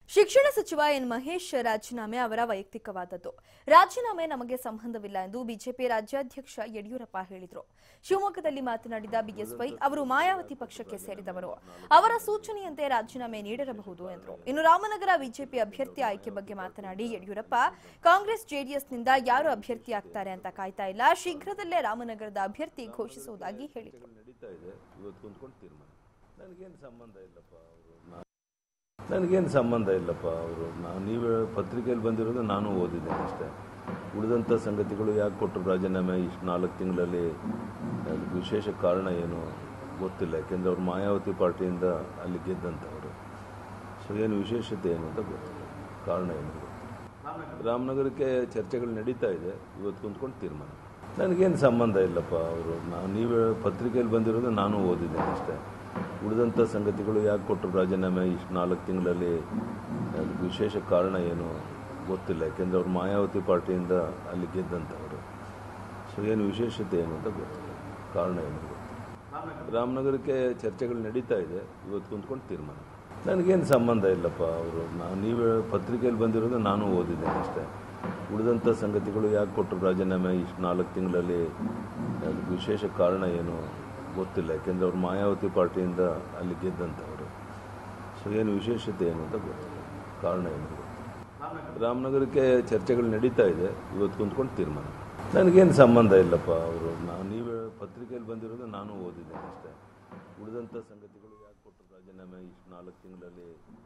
ಶಿಕ್ಷಣ ಸಚಿವ ಎನ್ ಮಹೇಶ್ ರಾಜೀನಾಮೆ ಅವರ ವೈಯಕ್ತಿಕವಾದದ್ದು ರಾಜೀನಾಮೆ ನಮಗೆ ಸಂಬಂಧವಿಲ್ಲ ಎಂದು ಬಿಜೆಪಿ ರಾಜ್ಯಾಧ್ಯಕ್ಷ ಯಡಿಯೂರಪ್ಪ ಹೇಳಿದರು ಶಿವಮೊಗ್ಗದಲ್ಲಿ ಮಾತನಾಡಿದ ಬಿಎಸ್ವೈ ಅವರು ಮಾಯಾವತಿ ಪಕ್ಷಕ್ಕೆ ಸೇರಿದವರು ಅವರ ಸೂಚನೆಯಂತೆ ರಾಜೀನಾಮೆ ನೀಡಿರಬಹುದು ಎಂದರು ಇನ್ನು ರಾಮನಗರ ಬಿಜೆಪಿ ಅಭ್ಯರ್ಥಿ ಆಯ್ಕೆ ಬಗ್ಗೆ ಮಾತನಾಡಿ ಯಡಿಯೂರಪ್ಪ ಕಾಂಗ್ರೆಸ್ ಜೆಡಿಎಸ್ನಿಂದ ಯಾರು ಅಭ್ಯರ್ಥಿ ಆಗ್ತಾರೆ ಅಂತ ಕಾಯ್ತಾ ಇಲ್ಲ ಶೀಘ್ರದಲ್ಲೇ ರಾಮನಗರದ ಅಭ್ಯರ್ಥಿ ಘೋಷಿಸುವುದಾಗಿ ಹೇಳಿದರು ನಡೀತಾ ಇದೆ ಇವತ್ತು ಕುಂತ್ಕೊಂಡು ತೀರ್ಮಾನ ನನಗೇನು ಸಂಬಂಧ ಇಲ್ಲಪ್ಪ ಅವರು ನನಗೇನು ಸಂಬಂಧ ಇಲ್ಲಪ್ಪ ಅವರು ನಾನು ನೀವು ಪತ್ರಿಕೆಯಲ್ಲಿ ಬಂದಿರೋದು ನಾನು ಓದಿದ್ದೇನೆ ಅಷ್ಟೇ ಉಳಿದಂಥ ಸಂಗತಿಗಳು ಯಾಕೆ ಕೊಟ್ಟರು ರಾಜೀನಾಮೆ ಇಷ್ಟು ನಾಲ್ಕು ತಿಂಗಳಲ್ಲಿ ಅದಕ್ಕೆ ವಿಶೇಷ ಕಾರಣ ಏನು ಗೊತ್ತಿಲ್ಲ ಯಾಕೆಂದರೆ ಅವ್ರು ಮಾಯಾವತಿ ಪಾರ್ಟಿಯಿಂದ ಅಲ್ಲಿ ಗೆದ್ದಂಥವರು ಸೊ ಏನು ವಿಶೇಷತೆ ಏನು ಅಂತ ಗೊತ್ತಿಲ್ಲ ಕಾರಣ ಏನು ಗೊತ್ತಿಲ್ಲ ರಾಮನಗರಕ್ಕೆ ಚರ್ಚೆಗಳು ನಡೀತಾ ಇದೆ ಇವತ್ತು ಕುಂತ್ಕೊಂಡು ತೀರ್ಮಾನ ನನಗೇನು ಸಂಬಂಧ ಇಲ್ಲಪ್ಪ ಅವರು ನಾನು ನೀವು ಪತ್ರಿಕೆಯಲ್ಲಿ ಬಂದಿರೋದು ನಾನು ಓದಿದ್ದೇನೆ ಅಷ್ಟೇ ಉಳಿದಂಥ ಸಂಗತಿಗಳು ಯಾಕೆ ಕೊಟ್ಟರು ರಾಜೀನಾಮೆ ಇಷ್ಟು ನಾಲ್ಕು ತಿಂಗಳಲ್ಲಿ ಅದಕ್ಕೆ ವಿಶೇಷ ಕಾರಣ ಏನು ಗೊತ್ತಿಲ್ಲ ಯಾಕೆಂದರೆ ಅವ್ರು ಮಾಯಾವತಿ ಪಾರ್ಟಿಯಿಂದ ಅಲ್ಲಿ ಗೆದ್ದಂಥವರು ಸೊ ಏನು ವಿಶೇಷತೆ ಏನು ಅಂತ ಗೊತ್ತಿಲ್ಲ ಕಾರಣ ಏನು ಗೊತ್ತಿಲ್ಲ ರಾಮನಗರಕ್ಕೆ ಚರ್ಚೆಗಳು ನಡೀತಾ ಇದೆ ಇವತ್ತು ಕುಂತ್ಕೊಂಡು ತೀರ್ಮಾನ ನನಗೇನು ಸಂಬಂಧ ಇಲ್ಲಪ್ಪ ಅವರು ನಾನು ನೀವು ಪತ್ರಿಕೆಯಲ್ಲಿ ಬಂದಿರೋದು ನಾನು ಓದಿದ್ದೇನೆ ಅಷ್ಟೇ ಉಳಿದಂಥ ಸಂಗತಿಗಳು ಯಾಕೆ ಕೊಟ್ಟರು ರಾಜೀನಾಮೆ ಇಷ್ಟು ನಾಲ್ಕು ತಿಂಗಳಲ್ಲಿ ಅದಕ್ಕೆ ವಿಶೇಷ ಕಾರಣ ಏನು ಗೊತ್ತಿಲ್ಲ ಯಾಕೆಂದರೆ ಅವ್ರು ಮಾಯಾವತಿ ಪಾರ್ಟಿಯಿಂದ ಅಲ್ಲಿ ಗೆದ್ದಂಥವರು ಸೊ ಏನು ವಿಶೇಷತೆ ಏನು ಅಂತ ಗೊತ್ತಿಲ್ಲ ಕಾರಣ ಏನು ಗೊತ್ತಿಲ್ಲ ರಾಮನಗರಕ್ಕೆ ಚರ್ಚೆಗಳು ನಡೀತಾ ಇದೆ ಇವತ್ತು ಕುಂತ್ಕೊಂಡು ತೀರ್ಮಾನ ನನಗೇನು ಸಂಬಂಧ ಇಲ್ಲಪ್ಪ ಅವರು ನಾನು ನೀವು ಪತ್ರಿಕೆಯಲ್ಲಿ ಬಂದಿರೋದು ನಾನು ಓದಿದ್ದೇನೆ ಅಷ್ಟೇ ಉಳಿದಂಥ ಸಂಗತಿಗಳು ಯಾಕೆ ಕೊಟ್ಟರು ರಾಜೀನಾಮೆ ಇಷ್ಟು ನಾಲ್ಕು ತಿಂಗಳಲ್ಲಿ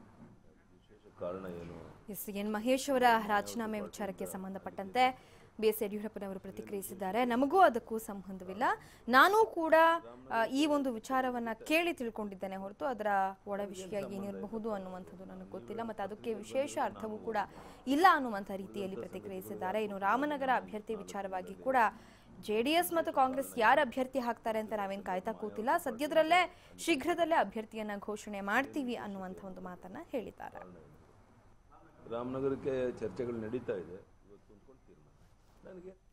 ವಿಶೇಷ ಕಾರಣ ಏನು ಎಸ್ ಎನ್ ಮಹೇಶ್ ಅವರ ರಾಜೀನಾಮೆ ವಿಚಾರಕ್ಕೆ ಸಂಬಂಧಪಟ್ಟಂತೆ ಬಿ ಎಸ್ ಯಡಿಯೂರಪ್ಪನವರು ಪ್ರತಿಕ್ರಿಯಿಸಿದ್ದಾರೆ ನಮಗೂ ಅದಕ್ಕೂ ಸಂಬಂಧವಿಲ್ಲ ನಾನು ಕೂಡ ಆ, ಈ ಒಂದು ವಿಚಾರವನ್ನ ಕೇಳಿ ತಿಳ್ಕೊಂಡಿದ್ದೇನೆ ಹೊರತು ಅದರ ಒಳ ವಿಷಯ ಏನಿರಬಹುದು ಅನ್ನುವಂಥದ್ದು ನನಗೆ ಗೊತ್ತಿಲ್ಲ ಮತ್ತು ಅದಕ್ಕೆ ವಿಶೇಷ ಅರ್ಥವೂ ಕೂಡ ಇಲ್ಲ ಅನ್ನುವಂಥ ರೀತಿಯಲ್ಲಿ ಪ್ರತಿಕ್ರಿಯಿಸಿದ್ದಾರೆ ಇನ್ನು ರಾಮನಗರ ಅಭ್ಯರ್ಥಿ ವಿಚಾರವಾಗಿ ಕೂಡ ಜೆಡಿಎಸ್ ಮತ್ತು ಕಾಂಗ್ರೆಸ್ ಯಾರು ಅಭ್ಯರ್ಥಿ ಹಾಕ್ತಾರೆ ಅಂತ ನಾವೇನು ಕಾಯ್ತಾ ಕೂತಿಲ್ಲ ಸದ್ಯದರಲ್ಲೇ ಶೀಘ್ರದಲ್ಲೇ ಅಭ್ಯರ್ಥಿಯನ್ನ ಘೋಷಣೆ ಮಾಡ್ತೀವಿ ಅನ್ನುವಂಥ ಒಂದು ಮಾತನ್ನ ಹೇಳಿದ್ದಾರೆ ರಾಮನಗರಕ್ಕೆ ಚರ್ಚೆಗಳು ನಡೀತಾ ಇದೆ ಇವತ್ತು ಕುಂತ್ಕೊಂಡು ತೀರ್ಮಾನ ನನಗೆ